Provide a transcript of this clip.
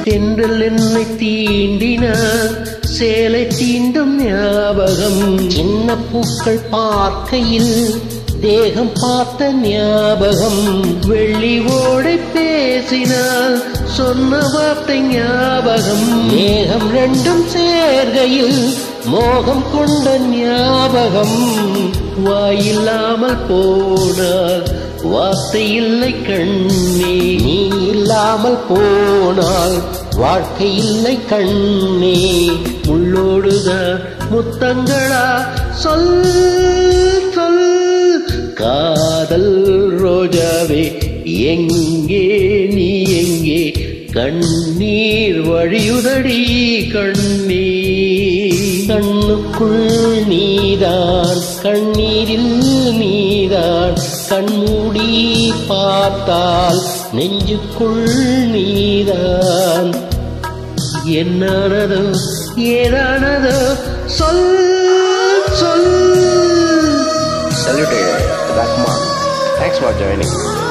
தென்றல் என்னை தீண்டினான் சேலை தீண்டும் ஞாபகம் சின்ன பூக்கள் பார்க்கையில் தேகம் பார்த்த ஞாபகம் வெள்ளி ஓடை பேசினால் சொன்ன வார்த்தை ஞாபகம் மேகம் ரெண்டும் சேர்கையில் மோகம் கொண்ட ஞாபகம் வாயில்லாமல் போனால் வார்த்தை இல்லை கண்ணே நீ இல்லாமல் போனால் வாழ்க்கை இல்லை கண்ணே முள்ளோடுதான் முத்தங்களா சொல் சொல் காதல் ரோஜாவே எங்கே நீ எங்கே கண்ணீர் வழியுதடி கண்ணீர் கண்ணுக்குள் நீதான் கண்ணீரில் நீதான் கண்மூடி பார்த்தால் நெஞ்சுக்குள் நீதான் என்னானதோ ஏதானதோ சொல் சொல் Salute Rahman. Thanks for joining.